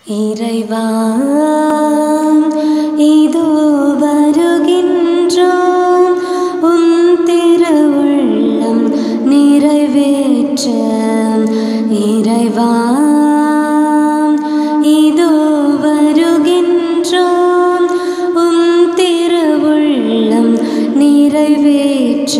இறைவா இதோ வருகின்றோம் உம் திருவுள்ளம் நிறைவேற்ற இறைவா இதோ வருகின்றோம் உம் திருவுள்ளம் நிறைவேற்ற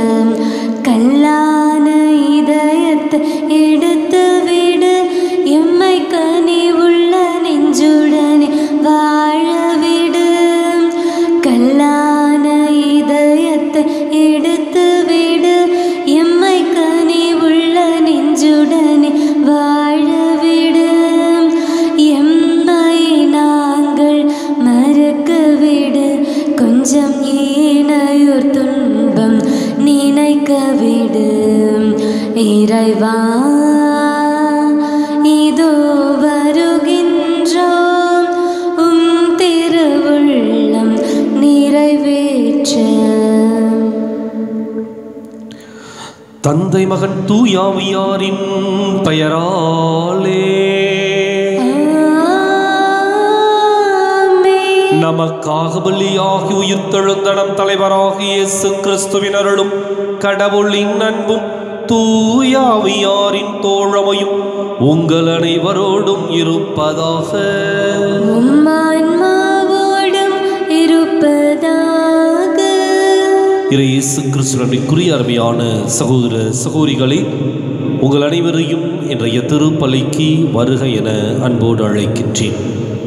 கல்லான இதயத்தை எடுத்து விடு எம்மை கனிவுள்ள நெஞ்சுடனே வாழ விடு கல்லான இதயத்தை எடுத்து விடு எம்மை கனிவுள்ள நெஞ்சுடனே வாழ விடு எம்மை நாங்கள் மறக்க விடு கொஞ்சம் ஏனையோர் துன்பம் நினைக்க விடு இறைவா இதோ வருகின்றோம் உம் திருவுள்ளம் நிறைவேற்ற தந்தை மகன் தூயாவியாரின் பெயராலே ஆமென். நமக்காக பலியாகி உயிர்த்தெழுந்த நம் தலைவராகிய இயேசு கிறிஸ்துவின் அருளும் கடவுளின் அன்பும் தூயாவியாரின் தோழமையும் உங்கள் அனைவரோடும் இருப்பதாக உம் ஆன்மாவோடும் இருப்பதாக இறை இயேசு கிறிஸ்துவனுக்குரிய அருமையான சகோதர சகோதரிகளே உங்கள் அனைவரையும் இன்றைய திருப்பலிக்கு வருக என அன்போடு அழைக்கின்றேன்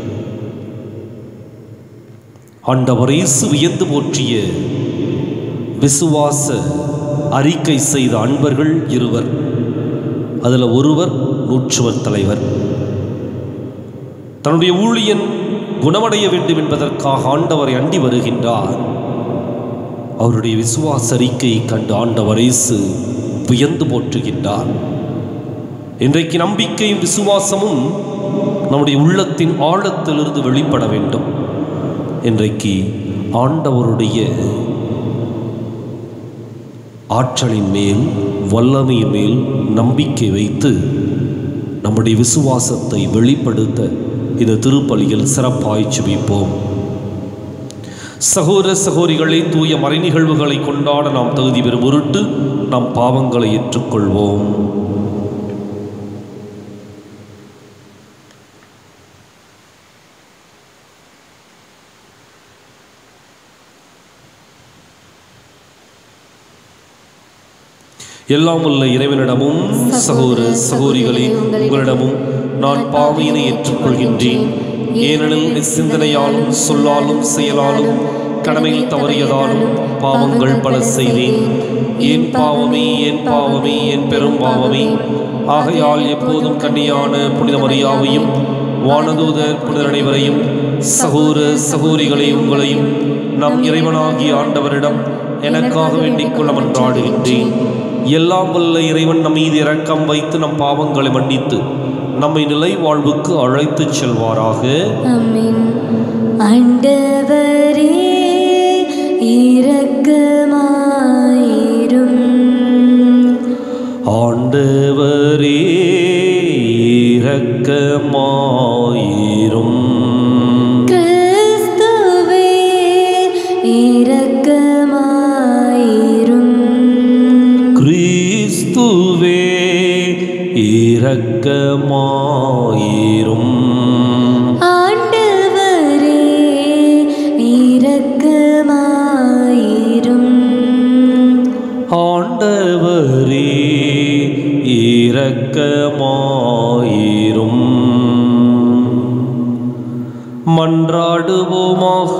ஆண்டவர் இயேசு வியந்து போற்றிய விசுவாச அறிக்கை செய்த அன்பர்கள் இருவர் அதில் ஒருவர் நூற்றுவர் தலைவர் தன்னுடைய ஊழியன் குணமடைய வேண்டும் என்பதற்காக ஆண்டவரை அண்டி வருகின்றார் அவருடைய விசுவாச அறிக்கையை கண்டு ஆண்டவர் இயேசு வியந்து போற்றுகின்றார் இன்றைக்கு நம்பிக்கையும் விசுவாசமும் நம்முடைய உள்ளத்தின் ஆழத்திலிருந்து வெளிப்பட வேண்டும் இன்றைக்கு ஆண்டவருடைய ஆற்றலின் மேல் வல்லமையின் மேல் நம்பிக்கை வைத்து நம்முடைய விசுவாசத்தை வெளிப்படுத்த இந்த திருப்பலியில் சிறப்பாய் சுபிப்போம் சகோதர சகோதரிகளை தூய மறை நிகழ்வுகளை கொண்டாட நாம் தகுதி பெறும் பொருட்டு நாம் பாவங்களை ஏற்றுக்கொள்வோம் எல்லாம் உள்ள இறைவனிடமும் சகோதர சகோதரிகளே உங்களிடமும் நான் பாவையினை ஏற்றுக்கொள்கின்றேன் ஏனெனில் சிந்தனையாலும் சொல்லாலும் செயலாலும் கடமையில் தவறியதாலும் பாவங்கள் பல செய்தேன் என் பாவமே என் பாவமே என் பெரும் பாவமே ஆகையால் எப்போதும் கன்னியான புனித மரியாவையும் வானதூதர் புனிதர் அனைவரையும் சகோதர சகோதரிகளை உங்களையும் நம் இறைவனாகிய ஆண்டவரிடம் எனக்காக வேண்டிக் கொள்ள மன்றாடுகின்றேன் எல்லாம் வல்ல இறைவன் நம் மீது இரக்கம் வைத்து நம் பாவங்களை மன்னித்து நம்மை நிலை வாழ்வுக்கு அழைத்துச் செல்வாராக அமீன் ஆண்டவரே இரக்கமாயிரும் ஆண்டவரே இரக்கமாயிரும் கிறிஸ்துவே இரக்கமாயிரும் கிறிஸ்துவே இரக்கமாயிரும் ஆண்டவரே இரக்கமாயிரும் ஆண்டவரே இரக்கமாயிரும் மன்றாடுவோமாக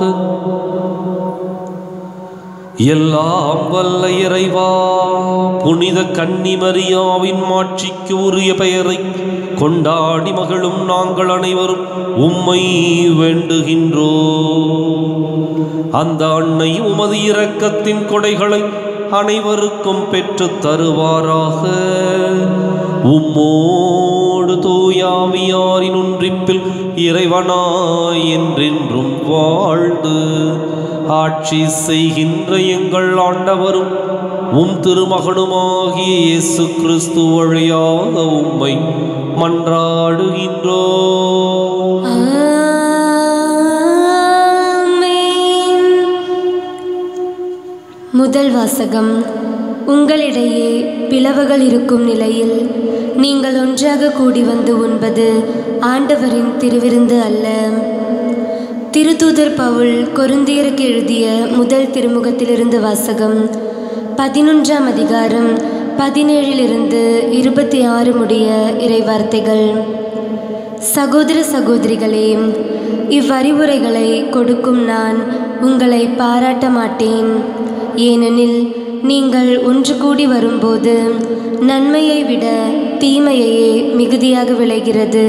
எல்லாம் வல்ல இறைவா புனித கன்னிமரியாவின் மாட்சிக்கு உரிய பெயரை கொண்டாடி மகளும் நாங்கள் அனைவரும் உம்மை வேண்டுகின்றோ அந்த அன்னை உமது இரக்கத்தின் கொடைகளை அனைவருக்கும் பெற்றுத் தருவாராக உம்மோடு தூயாவியாரின் ஒன்றிப்பில் இறைவனாய் என்றென்றும் வாழ்ந்து ஆட்சி செய்கின்ற எங்கள் ஆண்டவரும் உம் திருமகனுமாகிய இயேசு கிறிஸ்து வழியாக உம்மை மன்றாடுகின்றோம் முதல் வாசகம் உங்களிடையே பிளவுகள் இருக்கும் நிலையில் நீங்கள் ஒன்றாக கூடி வந்து உண்பது ஆண்டவரின் திருவிருந்து அல்ல திருத்தூதர் பவுல் கொருந்தியருக்கு எழுதிய முதல் திருமுகத்திலிருந்து வாசகம் பதினொன்றாம் அதிகாரம் பதினேழிலிருந்து இருபத்தி ஆறு முடிய இறைவார்த்தைகள் சகோதர சகோதரிகளே இவ்வறிவுரைகளை கொடுக்கும் நான் உங்களை பாராட்ட மாட்டேன் ஏனெனில் நீங்கள் ஒன்று கூடி வரும்போது நன்மையை விட தீமையையே மிகுதியாக விளைகிறது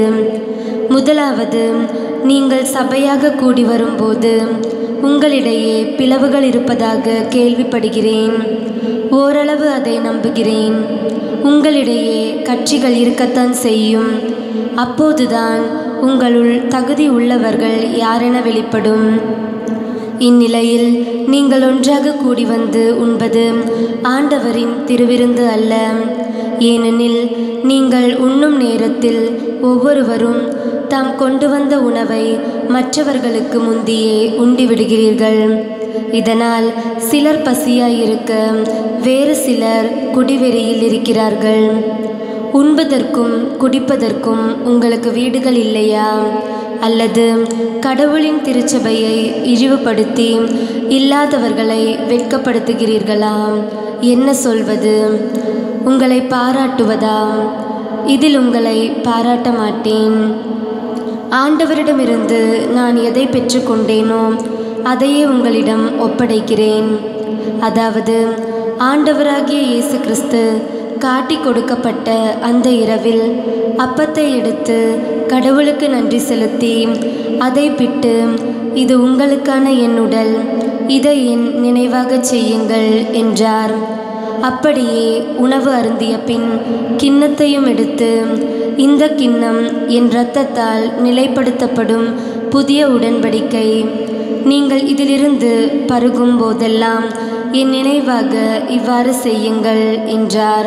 முதலாவது நீங்கள் சபையாக கூடி வரும்போது உங்களிடையே பிளவுகள் இருப்பதாக கேள்விப்படுகிறேன் ஓரளவு அதை நம்புகிறேன் உங்களிடையே கட்சிகள் இருக்கத்தான் செய்யும் அப்போதுதான் உங்களுள் தகுதி உள்ளவர்கள் யாரென வெளிப்படும் இந்நிலையில் நீங்கள் ஒன்றாக கூடி வந்து உண்பது ஆண்டவரின் திருவிருந்து அல்ல ஏனெனில் நீங்கள் உண்ணும் நேரத்தில் ஒவ்வொருவரும் தாம் கொண்டு வந்த உணவை மற்றவர்களுக்கு முந்தியே உண்டிவிடுகிறீர்கள் இதனால் சிலர் பசியாயிருக்க வேறு சிலர் குடிவெறியில் இருக்கிறார்கள் உண்பதற்கும் குடிப்பதற்கும் உங்களுக்கு வீடுகள் இல்லையா அல்லது கடவுளின் திருச்சபையை இழிவுபடுத்தி இல்லாதவர்களை வெட்கப்படுத்துகிறீர்களா என்ன சொல்வது உங்களை பாராட்டுவதா இதில் உங்களை பாராட்ட மாட்டேன் ஆண்டவரிடமிருந்து நான் எதை பெற்றுக்கொண்டேனோ அதையே உங்களிடம் ஒப்படைக்கிறேன் அதாவது ஆண்டவராகிய இயேசு கிறிஸ்து காட்டி கொடுக்கப்பட்ட அந்த இரவில் அப்பத்தை எடுத்து கடவுளுக்கு நன்றி செலுத்தி அதை பிட்டு இது உங்களுக்கான என் உடல் இதை என் நினைவாகச் செய்யுங்கள் என்றார் அப்படியே உணவு அருந்திய பின் கிண்ணத்தையும் எடுத்து இந்த கிண்ணம் என் இரத்தத்தால் நிலைப்படுத்தப்படும் புதிய உடன்படிக்கை நீங்கள் இதிலிருந்து பருகும் போதெல்லாம் என் நினைவாக இவ்வாறு செய்யுங்கள் என்றார்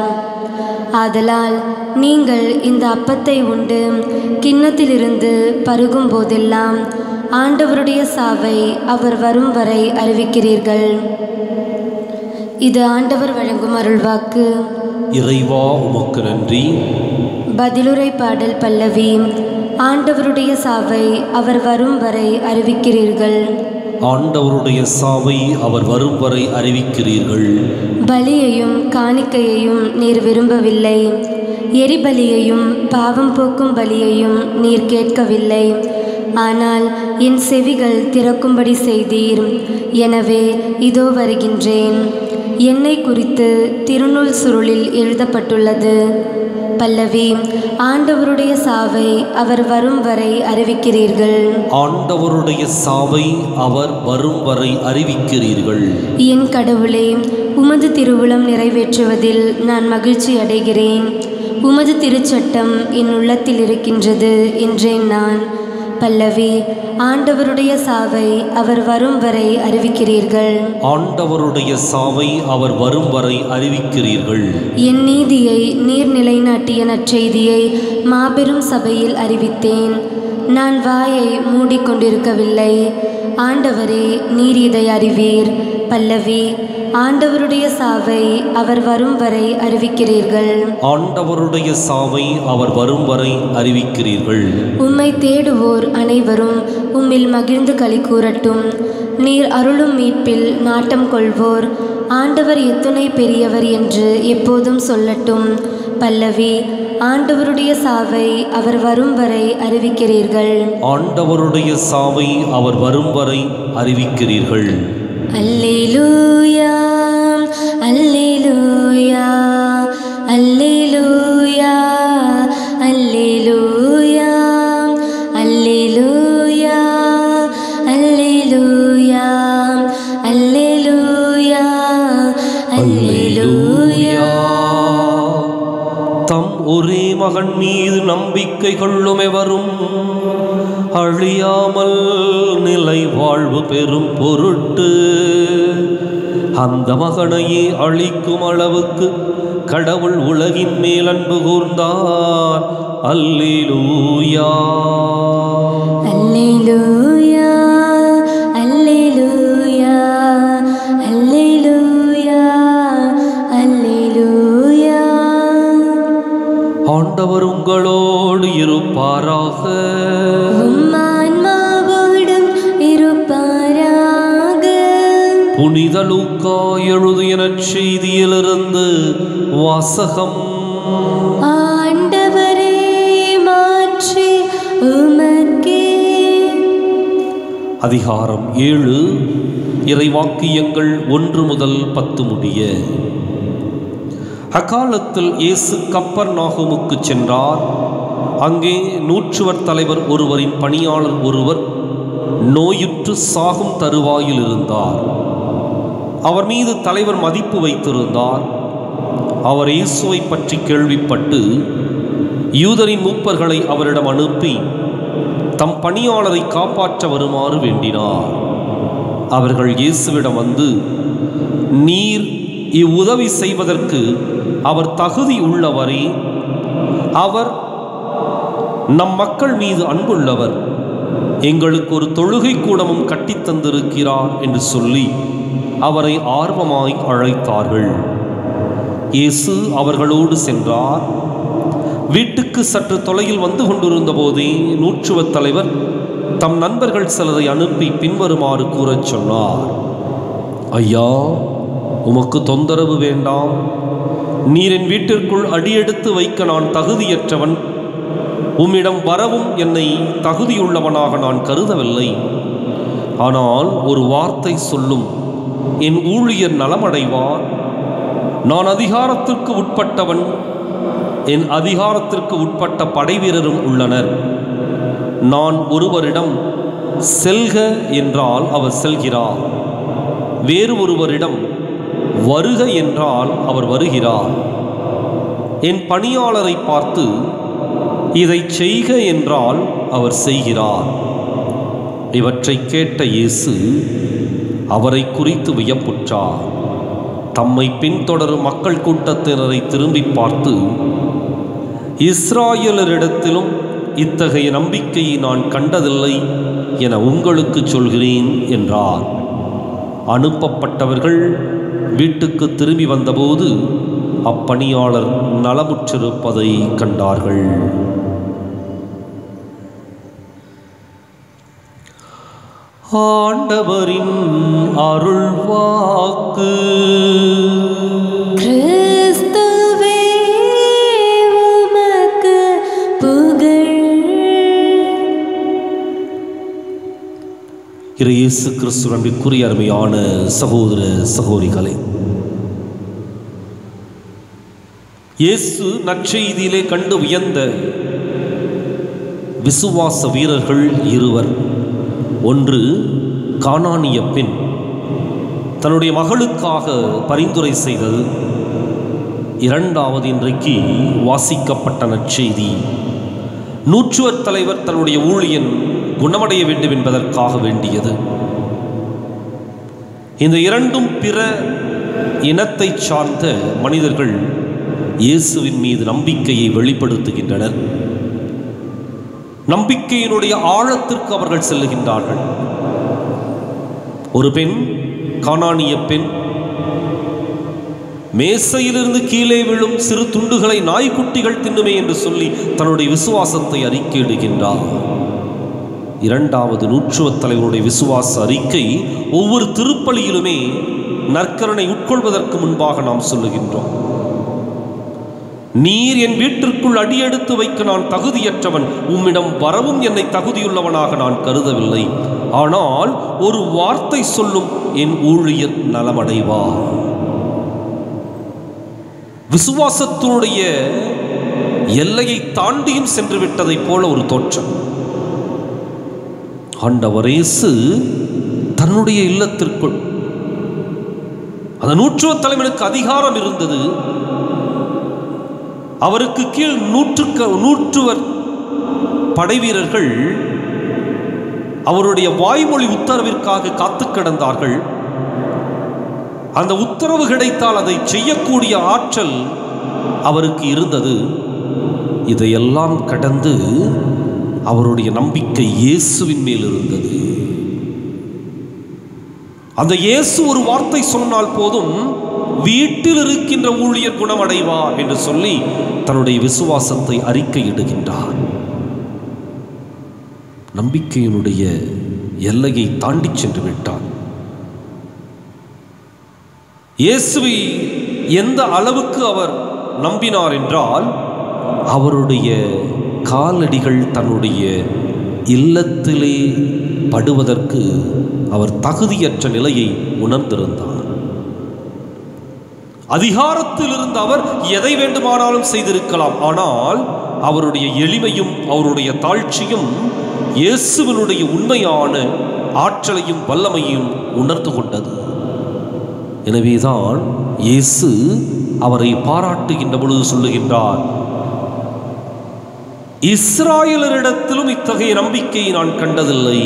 ஆதலால் நீங்கள் இந்த அப்பத்தை உண்டு கிண்ணத்திலிருந்து பருகும் போதெல்லாம் ஆண்டவருடைய சாவை அவர் வரும் வரை அறிவிக்கிறீர்கள் இது ஆண்டவர் வழங்கும் அருள்வாக்கு இறைவா உமக்கு நன்றி பதிலுரை பாடல் பல்லவி ஆண்டவருடைய சாவை அவர் வரும் வரை அறிவிக்கிறீர்கள் ஆண்டவருடைய சாவை அவர் வரும் வரை அறிவிக்கிறீர்கள் பலியையும் காணிக்கையையும் நீர் விரும்பவில்லை எரிபலியையும் பாவம் போக்கும் பலியையும் நீர் கேட்கவில்லை ஆனால் என் செவிகள் திறக்கும்படி செய்தீர் எனவே இதோ வருகின்றேன் என்னை குறித்து திருநூல் சுருளில் எழுதப்பட்டுள்ளது பல்லவி ஆண்டவருடைய சாவை அவர் வரும் வரை அறிவிக்கிறீர்கள் ஆண்டவருடைய சாவை அவர் வரும் வரை அறிவிக்கிறீர்கள் என் கடவுளே உமது திருவுளம் நிறைவேற்றுவதில் நான் மகிழ்ச்சி அடைகிறேன் உமது திருச்சட்டம் என் உள்ளத்தில் இருக்கின்றது என்றேன் நான் பல்லவி ஆண்டவருடைய சாவை அவர் வரும் வரை அறிவிக்கிறீர்கள் ஆண்டவருடைய சாவை அவர் வரும் வரை அறிவிக்கிறீர்கள் என் நீதியை நீர் நிலைநாட்டிய நற்செய்தியை மாபெரும் சபையில் அறிவித்தேன் நான் வாயை மூடிக்கொண்டிருக்கவில்லை ஆண்டவரே நீர் இதை அறிவீர் பல்லவி ஆண்டவருடைய சாவை அவர் வரும் வரை அறிவிக்கிறீர்கள் ஆண்டவருடைய சாவை அவர் வரும் வரை அறிவிக்கிறீர்கள் உம்மை தேடுவோர் அனைவரும் உம்மில் மகிழ்ந்து களி கூறட்டும் நீர் அருளும் மீட்பில் நாட்டம் கொள்வோர் ஆண்டவர் எத்துணை பெரியவர் என்று எப்போதும் சொல்லட்டும் பல்லவி ஆண்டவருடைய சாவை அவர் வரும் வரை அறிவிக்கிறீர்கள் ஆண்டவருடைய சாவை அவர் வரும் வரை அறிவிக்கிறீர்கள் அல்லேலூயா அல்லேலூயா அல்லேலூயா அல்லேலூயா அல்லேலூயா அல்லேலூயா அல்லேலூயா அல்லேலூயா தம் ஒரே மகன் மீது நம்பிக்கை கொள்ளும் எவரும் அழியாமல் நிலை வாழ்வு பெறும் பொருட்டு அந்த மகனையே அழிக்கும் அளவுக்கு கடவுள் உலகின் மேல் அன்பு கூர்ந்தார் அல்லேலூயா அல்லேலூயா அல்லேலூயா அல்லேலூயா ஆண்டவர் உங்களோடு இருப்பாராக உம்மான்மாவோடும் இருப்பாராக புனித லூக்கா எழுதிய செய்தியிலிருந்து வாசகம் ஆண்டவரே மாற்றி உமக்கே அதிகாரம் ஏழு இறைவாக்கியங்கள் ஒன்று முதல் பத்து முடிய அக்காலத்தில் இயேசு கப்பர் நாகுமுக்கு சென்றார் அங்கே நூற்றுவர் தலைவர் ஒருவரின் பணியாளர் ஒருவர் நோயுற்று சாகும் தருவாயில் இருந்தார் அவர் மீது தலைவர் மதிப்பு வைத்திருந்தார் அவர் இயேசுவை பற்றி கேள்விப்பட்டு யூதரின் மூப்பர்களை அவரிடம் அனுப்பி தம் பணியாளரை காப்பாற்ற வருமாறு வேண்டினார் அவர்கள் இயேசுவிடம் வந்து நீர் இவ்வுதவி செய்வதற்கு அவர் தகுதி உள்ளவரே அவர் நம் மக்கள் மீது அன்புள்ளவர் எங்களுக்கு ஒரு தொழுகை கூடமும் கட்டித் தந்திருக்கிறார் என்று சொல்லி அவரை ஆர்வமாய் அழைத்தார்கள் இயேசு அவர்களோடு சென்றார் வீட்டுக்கு சற்று தொலையில் வந்து கொண்டிருந்த போதே நூற்றுவத் தலைவர் தம் நண்பர்கள் சிலரை அனுப்பி பின்வருமாறு கூறச் சொன்னார் ஐயா உமக்கு தொந்தரவு வேண்டாம் நீர் என் வீட்டிற்குள் அடியெடுத்து வைக்க நான் தகுதியற்றவன் உம்மிடம் வரவும் என்னை தகுதியுள்ளவனாக நான் கருதவில்லை ஆனால் ஒரு வார்த்தை சொல்லும் என் ஊழியர் நலமடைவார் நான் அதிகாரத்திற்கு உட்பட்டவன் என் அதிகாரத்திற்கு உட்பட்ட படைவீரரும் உள்ளனர் நான் ஒருவரிடம் செல்க என்றால் அவர் செல்கிறார் வேறு ஒருவரிடம் வருக என்றால் அவர் வருகிறார் என் பணியாளரை பார்த்து இதை செய்க என்றால் அவர் செய்கிறார் இவற்றை கேட்ட இயேசு அவரை குறித்து வியப்புற்றார் தம்மை பின்தொடரும் மக்கள் கூட்டத்தினரை திரும்பி பார்த்து இஸ்ராயலரிடத்திலும் இத்தகைய நம்பிக்கையை நான் கண்டதில்லை என உங்களுக்கு சொல்கிறேன் என்றார் அனுப்பப்பட்டவர்கள் வீட்டுக்கு திரும்பி வந்தபோது அப்பணியாளர் நலமுற்றிருப்பதை கண்டார்கள் ஆண்டவரின் அருள்வாக்கு கிறிஸ்துவே உமக்கு புகழ் இரு இயேசு கிறிஸ்து நம்பிக்குரிய அருமையான சகோதர சகோதரிகளே இயேசு நற்செய்தியிலே கண்டு வியந்த விசுவாச வீரர்கள் இருவர் ஒன்று கானானிய பெண் தன்னுடைய மகளுக்காக பரிந்துரை செய்தது இரண்டாவது இன்றைக்கு வாசிக்கப்பட்ட நற்செய்தி நூற்றுவர் தலைவர் தன்னுடைய ஊழியன் குணமடைய வேண்டும் என்பதற்காக வேண்டியது இந்த இரண்டும் பிற இனத்தைச் சார்ந்த மனிதர்கள் இயேசுவின் மீது நம்பிக்கையை வெளிப்படுத்துகின்றனர் நம்பிக்கையினுடைய ஆழத்திற்கு அவர்கள் செல்லுகின்றார்கள் ஒரு பெண் கானானிய பெண் மேசையிலிருந்து கீழே விழும் சிறு துண்டுகளை நாய்க்குட்டிகள் தின்னுமே என்று சொல்லி தன்னுடைய விசுவாசத்தை அறிக்கையிடுகின்றார் இரண்டாவது நூற்றுவத் தலைவருடைய விசுவாச அறிக்கை ஒவ்வொரு திருப்பலியிலுமே நற்கரனை உட்கொள்வதற்கு முன்பாக நாம் சொல்லுகின்றோம் நீர் என் வீட்டிற்குள் அடியெடுத்து வைக்க நான் தகுதியற்றவன் உம்மிடம் வரவும் என்னை தகுதியுள்ளவனாக நான் கருதவில்லை ஆனால் ஒரு வார்த்தை சொல்லும் என் ஊழியர் நலமடைவார் விசுவாசத்தினுடைய எல்லையை தாண்டியும் சென்று விட்டதைப் போல ஒரு தோற்றம் ஆண்டவர் இயேசு தன்னுடைய இல்லத்திற்குள் அந்த நூற்றுவ தலைவனுக்கு அதிகாரம் இருந்தது அவருக்கு கீழ் நூற்றுக்க நூற்றுவர் படைவீரர்கள் அவருடைய வாய்மொழி உத்தரவிற்காக காத்து கிடந்தார்கள் அந்த உத்தரவு கிடைத்தால் அதை செய்யக்கூடிய ஆற்றல் அவருக்கு இருந்தது இதையெல்லாம் கடந்து அவருடைய நம்பிக்கை இயேசுவின் மேல் இருந்தது அந்த இயேசு ஒரு வார்த்தை சொன்னால் போதும் வீட்டில் இருக்கின்ற ஊழியர் குணமடைவார் என்று சொல்லி தன்னுடைய விசுவாசத்தை அறிக்கையிடுகின்றார் நம்பிக்கையினுடைய எல்லையை தாண்டி சென்று விட்டார் இயேசுவை எந்த அளவுக்கு அவர் நம்பினார் என்றால் அவருடைய காலடிகள் தன்னுடைய இல்லத்திலே படுவதற்கு அவர் தகுதியற்ற நிலையை உணர்ந்திருந்தார் அதிகாரத்தில் இருந்த அவர் எதை வேண்டுமானாலும் செய்திருக்கலாம் ஆனால் அவருடைய எளிமையும் அவருடைய தாழ்ச்சியும் இயேசுவினுடைய உண்மையான ஆற்றலையும் வல்லமையும் உணர்ந்து கொண்டது எனவேதான் இயேசு அவரை பாராட்டுகின்ற பொழுது சொல்லுகின்றார் இஸ்ராயலரிடத்திலும் இத்தகைய நம்பிக்கையை நான் கண்டதில்லை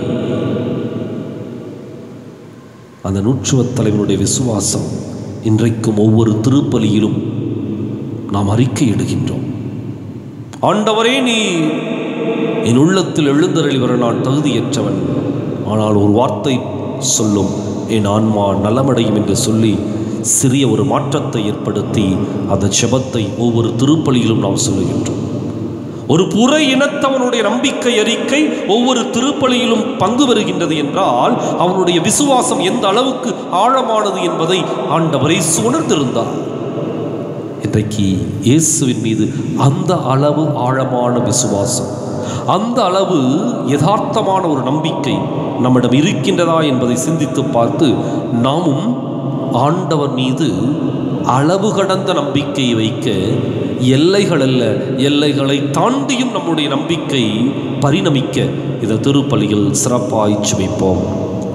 அந்த நூற்றுவத் தலைவனுடைய விசுவாசம் இன்றைக்கும் ஒவ்வொரு திருப்பலியிலும் நாம் அறிக்கையிடுகின்றோம் ஆண்டவரே நீ என் உள்ளத்தில் எழுந்தருளி வர நான் தகுதியற்றவன் ஆனால் ஒரு வார்த்தை சொல்லும் என் ஆன்மா நலமடையும் என்று சொல்லி சிறிய ஒரு மாற்றத்தை ஏற்படுத்தி அந்த செபத்தை ஒவ்வொரு திருப்பலியிலும் நாம் சொல்லுகின்றோம் ஒரு புற இனத்தவனுடைய நம்பிக்கை அறிக்கை ஒவ்வொரு திருப்பலியிலும் பங்கு பெறுகின்றது என்றால் அவனுடைய விசுவாசம் எந்த அளவுக்கு ஆழமானது என்பதை ஆண்டவரை உணர்ந்திருந்தார் இன்றைக்கு இயேசுவின் மீது அந்த அளவு ஆழமான விசுவாசம் அந்த அளவு யதார்த்தமான ஒரு நம்பிக்கை நம்மிடம் இருக்கின்றதா என்பதை சிந்தித்து பார்த்து நாமும் ஆண்டவர் மீது அளவு கடந்த நம்பிக்கை வைக்க எல்லைகள் அல்ல எல்லைகளை தாண்டியும் நம்முடைய நம்பிக்கை பரிணமிக்க இந்த திருப்பலியில் சிறப்பாய் சுமைப்போம்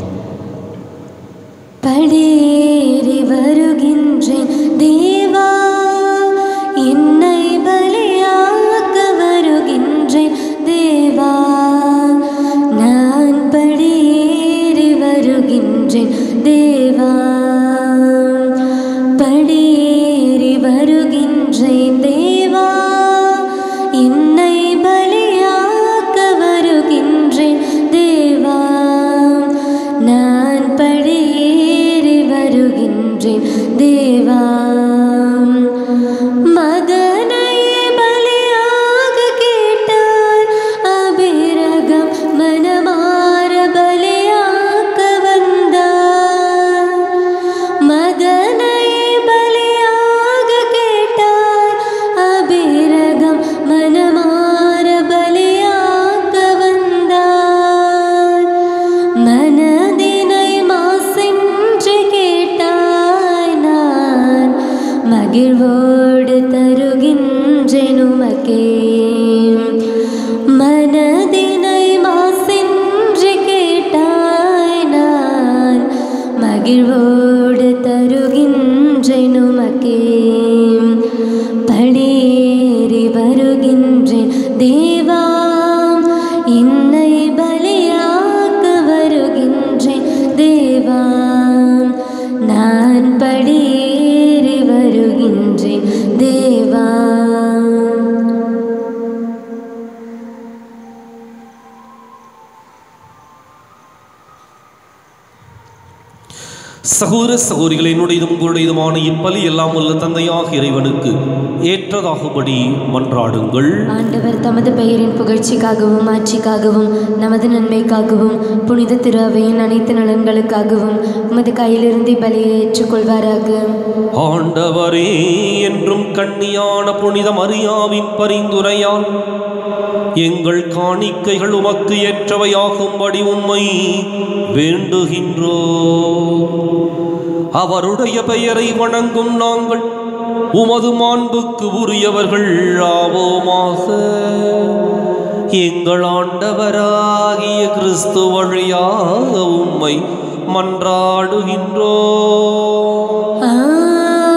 படியேறி வருகின்றேன் தேவா என்னை பலியாக்க வருகின்றேன் தேவா நான் படியேறி வருகின்றேன் தேவா படியேறி வருகின்றேன் தேவா என்னை பலியாக்க வருகின்றேன் தேவா நான் படியேறி வருகின்றேன் தேவா மகனையே பலியாக கேட்டார் அபிரகம் மனமாற பலியாக்க வந்தார் மகனையே பலியாக கேட்டார் அபிரகம் மனமாற பலியாக்க வந்தார் மனதினை மாசென்று கேட்டாய் நான் மகிழ்வோடு தருகின்றேன் உமக்கே மனதினை மாசென்று கேட்டாய் நான் மகிழ்வோடு தருகின்றேன் உமக்கே படியேறி வருகின்றேன் தேவா என்னை பலியாக்க வருகின்றேன் தேவா நான் படியேறி வருகின்றேன் தேவா சகோதர சகோதரிகள் என்னுடையதும் உங்களுடையதுமான இப்பலி எல்லாம் உள்ள தந்தையாக இறைவனுக்கு ஏற்றதாகும்படி மன்றாடுங்கள் ஆண்டவர் தமது பெயரின் புகழ்ச்சிக்காகவும் ஆட்சிக்காகவும் நமது நன்மைக்காகவும் புனித திரு அவையின் அனைத்து நலன்களுக்காகவும் உமது கையிலிருந்து பலியை ஏற்றுக்கொள்வாராக ஆண்டவரே என்றும் கண்ணியான புனித மரியாவின் பரிந்துரையால் எங்கள் காணிக்கைகள் உமக்கு ஏற்றவையாகும்படி உம்மை வேண்டுகின்றோ அவருடைய பெயரை வணங்கும் நாங்கள் உமது மாண்புக்கு உரியவர்கள் ஆவோமாக எங்கள் ஆண்டவராகிய கிறிஸ்து வழியாக உம்மை மன்றாடுகின்றோ ஆமென்.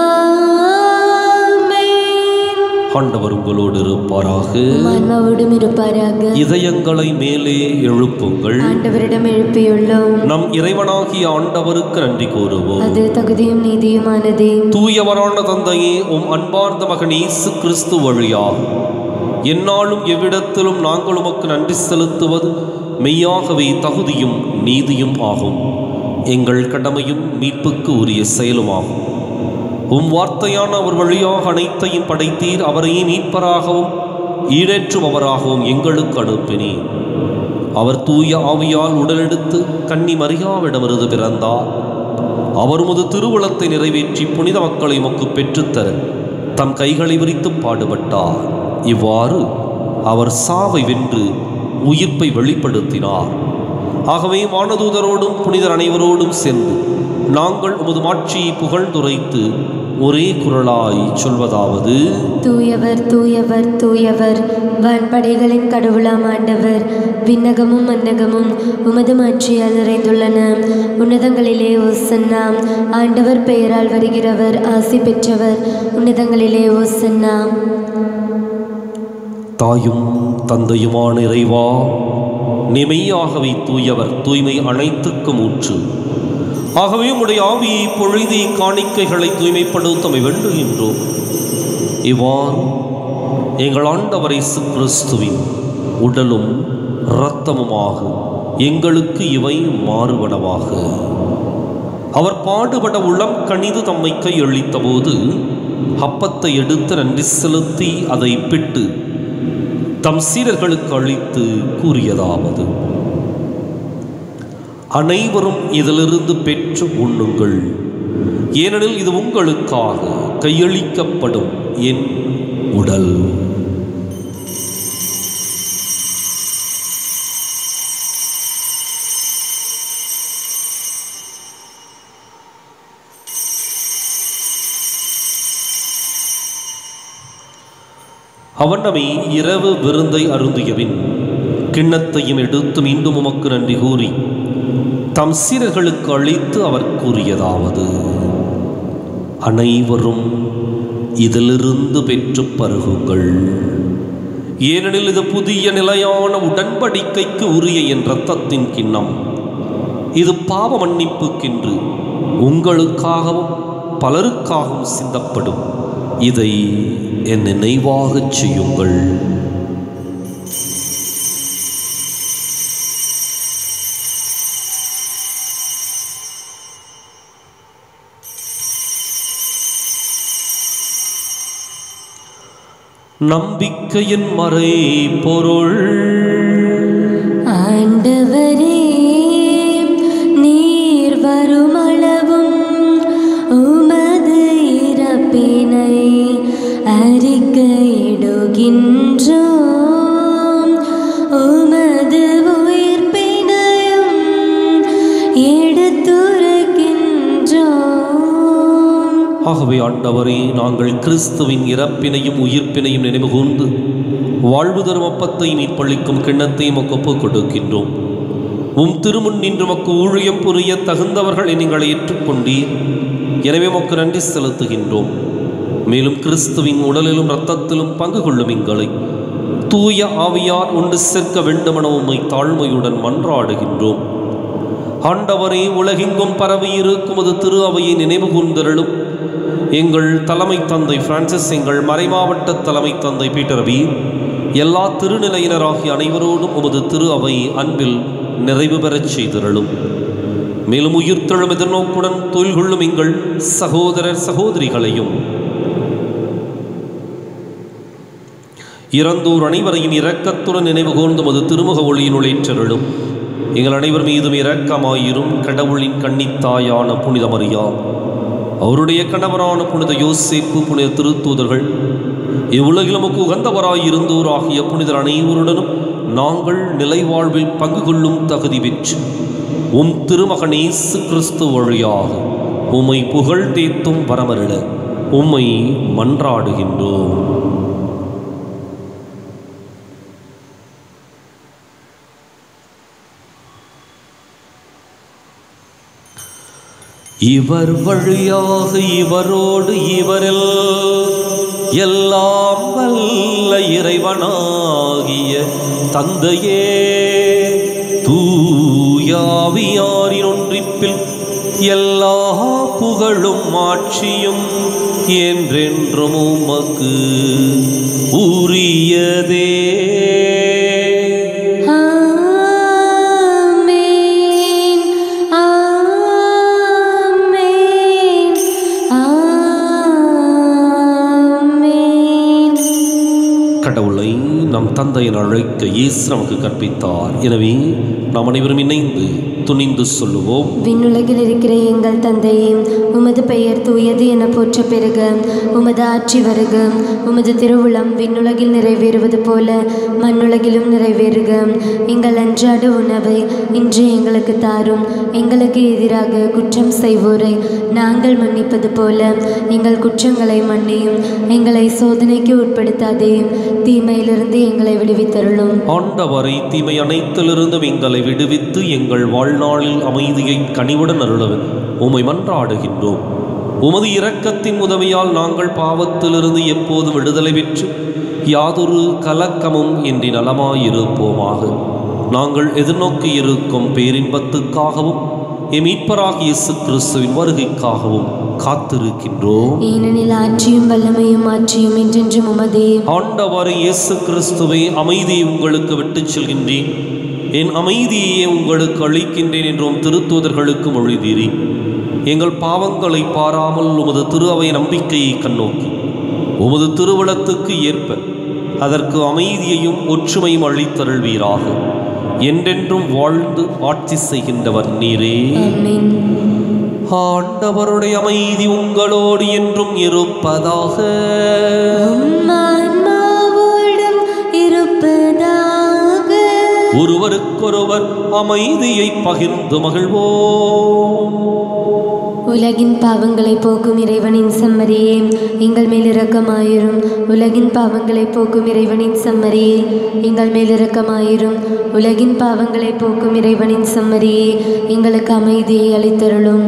ஆண்டவர் உங்களோடு இருப்பாராக உம் ஆன்மாவோடும் இருப்பாராக இதயங்களை மேலே எழுப்புங்கள் ஆண்டவரிடம் எழுப்பியுள்ளோம் நம் இறைவனாகிய ஆண்டவருக்கு நன்றி கூறுவோம் அது தகுதியும் நீதியுமானதே தூயவரான தந்தையே உம் அன்பார்ந்த மகன் இயேசு கிறிஸ்து வழியாக எந்நாளும் எவ்விடத்திலும் நாங்கள் உமக்கு நன்றி செலுத்துவது மெய்யாகவே தகுதியும் நீதியும் ஆகும் எங்கள் கடமையும் மீட்புக்கு உரிய செயலுமாகும் உம் வார்த்தையான அவர் வழியாக அனைத்தையும் படைத்தீர் அவரையே மீட்பராகவும் ஈடேற்றுபவராகவும் எங்களுக்கு அனுப்பினீர் அவர் தூய ஆவியால் உடலெடுத்து கன்னி மரியாவிடமிருந்து பிறந்தார் அவர் முது திருவுளத்தை நிறைவேற்றி புனித மக்களை மக்கு பெற்றுத்தர தம் கைகளை விரித்து பாடுபட்டார் இவ்வாறு அவர் சாவை வென்று உயிர்ப்பை வெளிப்படுத்தினார் ஆகவே வானதூதரோடும் புனிதர் அனைவரோடும் சேர்ந்து நாங்கள் உமது மாட்சியை புகழ்ந்துரைத்து ஒரே குரலாய் சொல்வதாவது தூயவர் தூயவர் தூயவர் வான்படைகளின் கடவுளாம் ஆண்டவர் விண்ணகமும் மன்னகமும் உமது மாட்சியால் நிறைந்துள்ளன உன்னதங்களிலே ஓசன்னா ஆண்டவர் பெயரால் வருகிறவர் ஆசி பெற்றவர் உன்னதங்களிலே ஓசன்னா தாயும் தந்தையுமான இறைவா நிமையாகவே தூயவர் தூய்மை அனைத்துக்கும் ஊற்று ஆகவே உம்முடைய ஆவியை பொழுதி காணிக்கைகளை தூய்மைப்படுத்தமை வேண்டுகின்றோம் இவ்வாறு எங்கள் ஆண்டவர் இயேசு கிறிஸ்துவின் உடலும் இரத்தமுமாக எங்களுக்கு இவை மாறுபடவாக அவர் பாடுபட உளம் கணிது தம்மை கையளித்த போது அப்பத்தை எடுத்து நன்றி செலுத்தி அதை பிட்டு தம் சீடர்களுக்கு அளித்து கூறியதாவது அனைவரும் இதிலிருந்து பெற்று உண்ணுங்கள் ஏனெனில் இது உங்களுக்காக கையளிக்கப்படும் என் உடல் அவனமே இரவு விருந்தை அருந்தியபின் கிண்ணத்தையும் எடுத்து மீண்டும் உமக்கு நன்றி கூறி தம் சீரர்களுக்கு அளித்து அவர் கூறியதாவது அனைவரும் இதிலிருந்து பெற்று பருகுங்கள் ஏனெனில் இது புதிய நிலையான உடன்படிக்கைக்கு உரிய என் இரத்தத்தின் கிண்ணம் இது பாவ மன்னிப்புக்கென்று உங்களுக்காகவும் பலருக்காகவும் சிந்தப்படும் இதை என் நினைவாகச் செய்யுங்கள் நம்பிக்கையின் மறை பொருள் ஆண்டவரே நீர் வருமளவும் உமது இறப்பினை அறிக்கையிடுகின்றோம் உமது உயிர்ப்பினையும் எடுத்துரைக்கின்றோம் ஆகவே ஆண்டவரே நாங்கள் கிறிஸ்துவின் இறப்பினையும் உயிர்ப்பினையும் நினைவு கூர்ந்து வாழ்வு தரும் அப்பத்தை மீட்பளிக்கும் கிண்ணத்தையும் உமக்கு ஒப்புக் கொடுக்கின்றோம் உம் திருமுன் நின்று மக்கு ஊழியம் புரிய தகுந்தவர்களை நீங்கள் ஏற்றுக்கொண்டீர் எனவே மக்கு நன்றி செலுத்துகின்றோம் மேலும் கிறிஸ்துவின் உடலிலும் இரத்தத்திலும் பங்கு கொள்ளும் எங்களை தூய ஆவியார் ஒன்று சேர்க்க வேண்டுமென உம்மை தாழ்மையுடன் மன்றாடுகின்றோம் ஆண்டவரே உலகெங்கும் பரவி இருக்கும் அது திரு அவையை நினைவு கூர்ந்தருளும் எங்கள் தலைமை தந்தை பிரான்சிஸ் எங்கள் மறைமாவட்ட தலைமை தந்தை பீட்டர் பி எல்லா திருநிலையினராகிய அனைவரோடும் உமது திரு அவை அன்பில் நிறைவு பெறச் செய்திருளும் மேலும் உயிர்த்தெழும் எதிர்நோக்குடன் தொழில் கொள்ளும் எங்கள் சகோதரர் சகோதரிகளையும் இறந்தோர் அனைவரையும் இரக்கத்துடன் நினைவு கூர்ந்து மது திருமுக ஒளியினுள் ஏற்றருளும் எங்கள் அனைவர் மீதும் இரக்கமாயிரும் கடவுளின் கன்னித்தாயான புனித மரியா அவருடைய கணவரான புனித யோசேப்பு புனித திருத்தூதர்கள் இவ்வுலகில் நமக்கு உகந்தவராயிருந்தோர் ஆகிய புனிதர் அனைவருடனும் நாங்கள் நிலைவாழ்வில் பங்கு கொள்ளும் தகுதி பெற்று உம் திருமகனேசு கிறிஸ்து வழியாக உம்மை புகழ் தேத்தும் வரமருள உம்மை மன்றாடுகின்றோம் இவர் வழியாக இவரோடு இவரில் எல்லாம் வல்ல இறைவனாகிய தந்தையே தூயாவியாரின் ஒன்றிப்பில் எல்லா புகழும் ஆட்சியும் என்றென்றும் உமக்கு உரியதே ஆமென் ஆமென் ஆமென் கடவுளை நம் தந்தையின் அழைக்க இயேசு நமக்கு கற்பித்தார் எனவே நாம் அனைவரும் இணைந்து துணிந்து சொல்லுவோம் விண்ணுலகில் இருக்கிற எங்கள் தந்தையே உமது பெயர் தூயது என போற்ற பெருக உமது ஆட்சி வருக உமது திருவுளம் விண்ணுலகில் நிறைவேறுவது போல மண்ணுலகிலும் நிறைவேறுக எங்கள் அன்றாட உணவை இன்று எங்களுக்கு தாரும் எங்களுக்கு எதிராக குற்றம் செய்வோரை நாங்கள் மன்னிப்பது போல எங்கள் குற்றங்களை மன்னியும் எங்களை சோதனைக்கு உட்படுத்தாதேயும் தீமையிலிருந்து எங்களை விடுவித்தருளும் ஆண்டவரை தீமை அனைத்திலிருந்தும் எங்களை விடுவித்து எங்கள் வாழ்நாளில் அமைதியை கனிவுடன் அருளவர் உமை மன்றாடுகின்றோம் உமது இரக்கத்தின் உதவியால் நாங்கள் பாவத்திலிருந்து எப்போது விடுதலை பெற்று யாதொரு கலக்கமும் இன்றி நலமாயிருப்போமாக நாங்கள் எதிர்நோக்கி இருக்கும் பேரின்பத்துக்காகவும் எம் மீட்பராகிய இயேசு கிறிஸ்துவின் வருகைக்காகவும் காத்திருக்கின்றோம் ஏனெனில் ஆட்சியும் வல்லமையும் ஆட்சியும் என்றென்றும் உமதே ஆண்டவர் இயேசு கிறிஸ்துவை அமைதியை உங்களுக்கு விட்டுச் செல்கின்றேன் என் அமைதியையே உங்களுக்கு அளிக்கின்றேன் என்றும் திருத்தூதர்களுக்கு மொழிதீரி எங்கள் பாவங்களை பாராமல் உமது திரு அவை நம்பிக்கையை கண்ணோக்கி உமது திருவுளத்துக்கு ஏற்ப அதற்கு அமைதியையும் ஒற்றுமையும் அளித்தருள்வீராக என்றென்றும் வாழ்ந்து ஆட்சி செய்கின்றவர் நீரே ஆமென் ஆண்டவருடைய அமைதி உங்களோடு என்றும் இருப்பதாக உம் ஆன்மாவோடும் இருப்பதாக ஒருவருக்கொருவர் அமைதியை பகிர்ந்து மகிழ்வோம் உலகின் பாவங்களை போக்கும் இறைவனின் சம்மரியே எங்கள் மேல் இரக்கமாயிரும் உலகின் பாவங்களை போக்கும் இறைவனின் சம்மரியே எங்கள் மேல் இரக்கமாயிரும் உலகின் பாவங்களை போக்கும் இறைவனின் சம்மரியே எங்களுக்கு அமைதியை அளித்தருளும்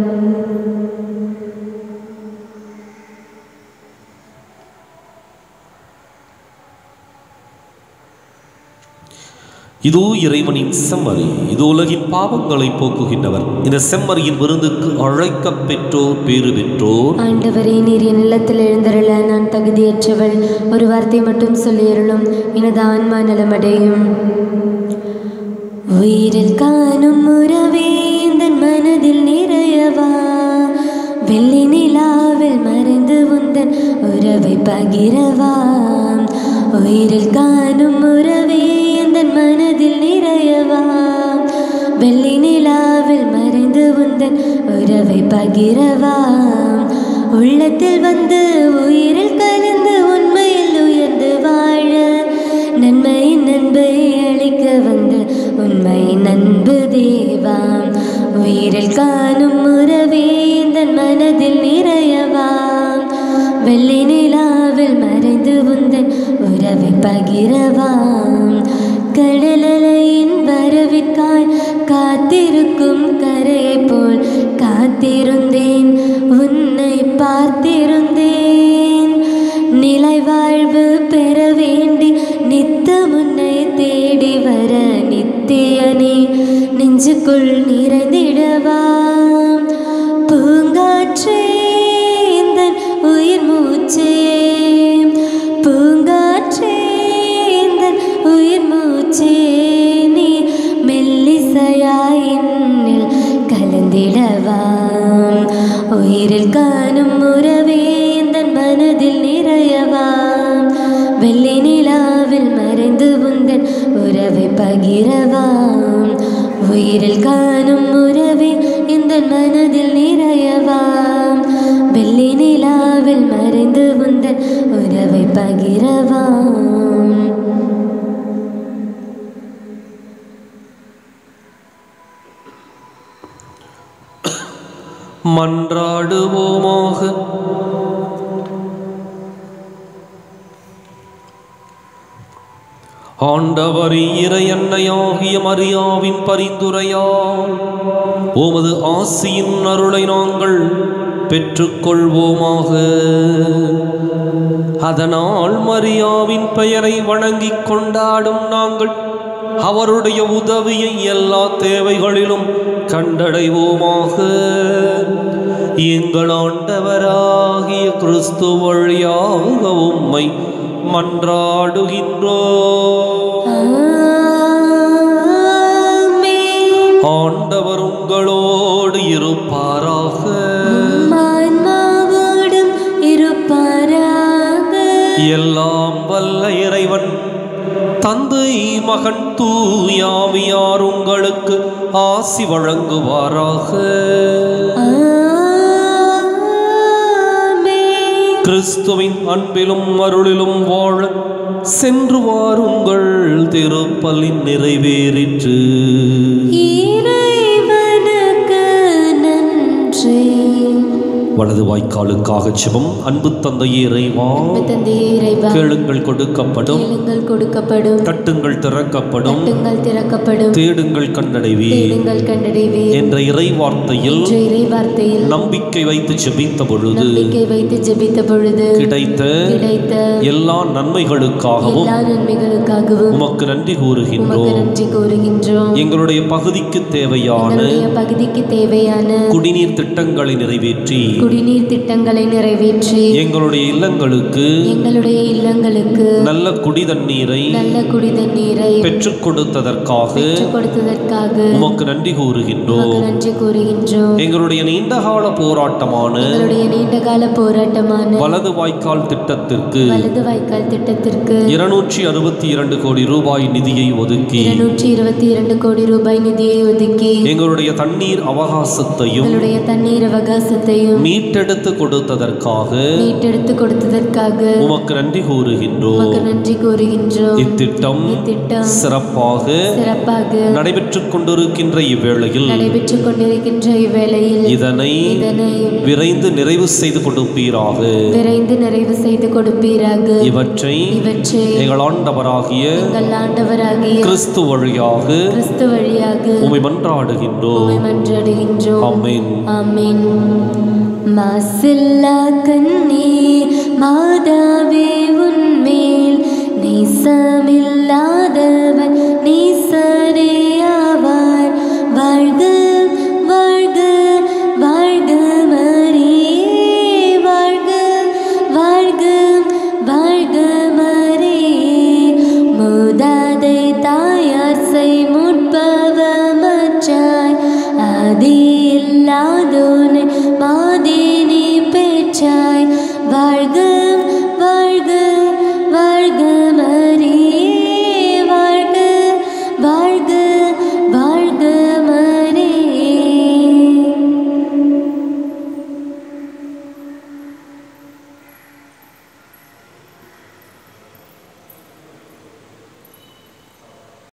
இதோ இறைவனின் செம்மறி இது உலகின் பாவங்களை போக்குகின்றவர் இந்த செம்மறியின் விருந்துக்கு அழைக்கப் பெற்றோர் பேறு பெற்றோர் ஆண்டவரே நீர் என் இல்லத்தில் எழுந்தருள நான் தகுதியற்றவள் ஒரு வார்த்தை மட்டும் சொல்லியருளும் எனது ஆன்மா நலமடையும் உயிரில் காணும் உறவே இந்த மனதில் நிறையவா வெள்ளி நிலாவில் மறைந்து உந்தன் உறவை பகிரவா உயிரில் காணும் உறவே இந்த மனதில் நிறையவா வெள்ளி நிலாவில் மறைந்து உந்தன் உறவை பகிரவா உள்ளத்தில் வந்து உயிரில் கலந்து உண்மையில் உயர்ந்து வாழ நன்மையின் நண்பை அளிக்க வந்து உண்மை நண்பு தேவா உயிரில் காணும் உறவே தன் மனதில் நிறையவா வெள்ளி நிலாவில் மறைந்து உந்தன் உறவை பகிரவா கடலலையின் வரவிற்காய் காத்திருக்கும் கரையைப் போல் காத்திருந்தேன் உன்னை பார்த்திருந்தேன் நிலை வாழ்வு பெற வேண்டி நித்தம் உன்னை தேடி வர நித்தியனே நெஞ்சுக்குள் நிறைந்திடவா பூங்காற்றே எந்தன் உயிர் மூச்சே பூங்காற்றே எந்தன் உயிர் மூச்சே நீ மெல்லிசையாய் என்னில் கலந்திடவா உயிரில் காணும் உறவே எந்தன் மனதில் நிறையவா வெள்ளி நிலாவில் மறைந்து உந்தன் உறவை பகிரவா உயிரில் காணும் உறவே இந்த மனதில் நிறையவா வெள்ளி நிலாவில் மறைந்து உந்தன் உறவை பகிரவா மன்றாடுவோமாக ஆண்டவரி இறையன்னையாகிய மரியாவின் பரிந்துரையால் உமது ஆசியின் அருளை நாங்கள் பெற்றுக்கொள்வோமாக அதனால் மரியாவின் பெயரை வணங்கிக் கொண்டாடும் நாங்கள் அவருடைய உதவியை எல்லா தேவைகளிலும் கண்டடைவோமாக எங்கள் ஆண்டவராகிய கிறிஸ்து வழியாக உம்மை மன்றாடுகின்றோ ஆமென். ஆண்டவர் உங்களோடு இருப்பாராக உம் ஆன்மாவோடும் இருப்பாராக எல்லாம் வல்ல இறை இறைவன் தந்தை மகன் தூயாவியார் உங்களுக்கு ஆசி வழங்குவாராக ஆமென். கிறிஸ்துவின் அன்பிலும் அருளிலும் வாழ சென்று வாருங்கள் திருப்பலின் நிறைவேறிற்று இறைவனுக்கு நன்றி வலது வாய்க்காலுக்காக சிவம் அன்பு தந்தையே இறைவா அன்பு தந்தையே இறைவா கேளுங்கள் கொடுக்கப்படும் கேளுங்கள் கொடுக்கப்படும் தட்டுங்கள் திறக்கப்படும் தட்டுங்கள் திறக்கப்படும் தேடுங்கள் கண்டடைவே தேடுங்கள் கண்டடைவீர் என்ற இறை வார்த்தையில் என்ற இறை வார்த்தையில் நம்பிக்கை வைத்து செபித்த பொழுது நம்பிக்கை வைத்து ஜெபித்த பொழுது கிடைத்த கிடைத்த எல்லா நன்மைகளுக்காகவும் எல்லா நன்மைகளுக்காகவும் உமக்கு நன்றி உமக்கு கூறுகின்றோம் நன்றி கூறுகின்றோம் எங்களுடைய பகுதிக்கு தேவையான எங்களுடைய பகுதிக்கு தேவையான குடிநீர் திட்டங்களை நிறைவேற்றி குடிநீர் திட்டங்களை நிறைவேற்றி எங்களுடைய இல்லங்களுக்கு எங்களுடைய இல்லங்களுக்கு நல்ல குடி தண்ணீரை நல்ல குடி தண்ணீரை பெற்றுக் கொடுத்ததற்காக பெற்றுக் கொடுத்ததற்காக உமக்கு நன்றி கூறுகின்றோம் உமக்கு நன்றி கூறுகின்றோம் எங்களுடைய நீண்டகால போராட்டமான எங்களுடைய நீண்டகால போராட்டமான வலது வாய்க்கால் திட்டத்திற்கு வலது வாய்க்கால் திட்டத்திற்கு இருநூற்றி அறுபத்தி இரண்டு கோடி ரூபாய் நிதியை ஒதுக்கி இருநூற்றி இருபத்தி இரண்டு கோடி ரூபாய் நிதியை ஒதுக்கி எங்களுடைய தண்ணீர் அவகாசத்தையும் எங்களுடைய தண்ணீர் அவகாசத்தையும் மீட்டெடுத்து கொடுத்ததற்காக மீட்டெடுத்து கொடுத்ததற்காக உமக்கு நன்றி கூறுகின்றோம் உமக்கு நன்றி கூறுகின்றோம் இத்திட்டம் இத்திட்டம் சிறப்பாக சிறப்பாக நடைபெற்றுக் கொண்டிருக்கின்ற இவ்வேளையில் நடைபெற்றுக் கொண்டிருக்கின்ற இவ்வேளையில் இதனை இதனை விரைந்து நிறைவு செய்து கொடுப்பீராக விரைந்து நிறைவு செய்து கொடுப்பீராக இவற்றை இவற்றை எங்கள் ஆண்டவராகிய எங்கள் ஆண்டவராகிய கிறிஸ்து வழியாக கிறிஸ்து வழியாக உமை மன்றாடுகின்றோம் உம்மை மன்றாடுகின்றோம் ஆமென் ஆமென் மாசில்லா கண்ணே மாதாவே உன்மேல் நேசமில்லாதவன் நேசரேயாவார் வாழ்க வாழ்க வாழ்க மரியே வாழ்க வாழ்க வாழ்க மரியே மூதாதை